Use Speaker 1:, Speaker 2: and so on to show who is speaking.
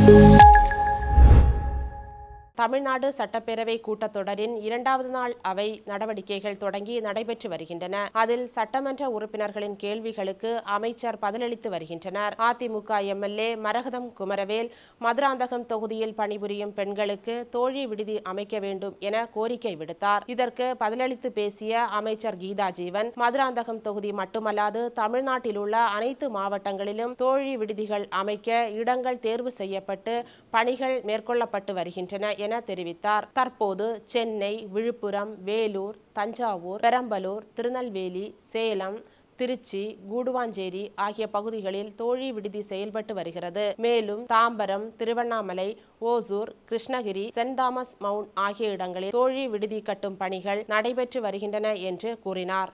Speaker 1: தமிழ்நாடு சட்டப்பேரவை கூட்டத்தொடரின் இரண்டாவது நாள் அவை நடவடிக்கைகள் தொடங்கி நடைபெற்று வருகின்றன அதில் சட்டமன்ற உறுப்பினர்களின் கேள்விகளுக்கு அமைச்சர் பதிலளித்து வருகின்றனர் அதிமுக எம்எல்ஏ மரகதம் குமரவேல் மதுராந்தகம் தொகுதியில் பணிபுரியும் பெண்களுக்கு தோழி விடுதி அமைக்க வேண்டும் என கோரிக்கை விடுத்தார் இதற்கு பதிலளித்து பேசிய அமைச்சர் கீதா ஜீவன் மதுராந்தகம் தொகுதி மட்டுமல்லாது தமிழ்நாட்டில் உள்ள அனைத்து மாவட்டங்களிலும் தோழி விடுதிகள் அமைக்க இடங்கள் தேர்வு செய்யப்பட்டு பணிகள் மேற்கொள்ளப்பட்டு வருகின்றன என தெரிவித்தார் தற்போது சென்னை விழுப்புரம் வேலூர் தஞ்சாவூர் பெரம்பலூர் திருநெல்வேலி சேலம் திருச்சி கூடுவாஞ்சேரி ஆகிய பகுதிகளில் தோழி விடுதி செயல்பட்டு வருகிறது மேலும் தாம்பரம் திருவண்ணாமலை ஓசூர் கிருஷ்ணகிரி சென்ட் தாமஸ் மவுண்ட் ஆகிய இடங்களில் தோழி விடுதி கட்டும் பணிகள் நடைபெற்று வருகின்றன என்று கூறினார்